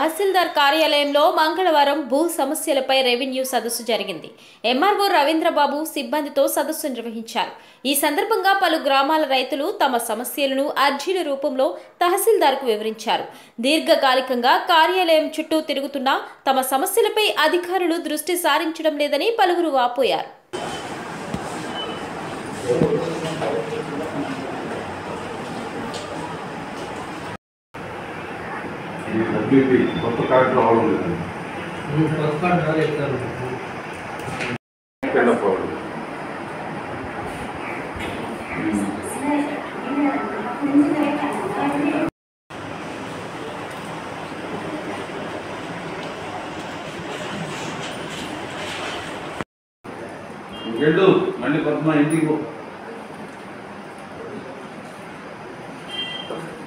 తహసీల్దార్ కార్యాలయంలో మంగళవారం భూ సమస్యలపై రెవెన్యూ సదస్సు జరిగింది ఎంఆర్ఓ రవీంద్రబాబు సిబ్బందితో సదస్సు నిర్వహించారు ఈ సందర్భంగా పలు గ్రామాల రైతులు తమ సమస్యలను అర్జీల రూపంలో తహసీల్దార్కు వివరించారు దీర్ఘకాలికంగా కార్యాలయం చుట్టూ తిరుగుతున్నా తమ సమస్యలపై అధికారులు దృష్టి సారించడం లేదని పలువురు వాపోయారు ఇది డబ్ల్యూపీ కొత్త కార్డులో అవడం లేదు కింద పోవడం వెళ్ళు మళ్ళీ పద్మ ఇంటికి పో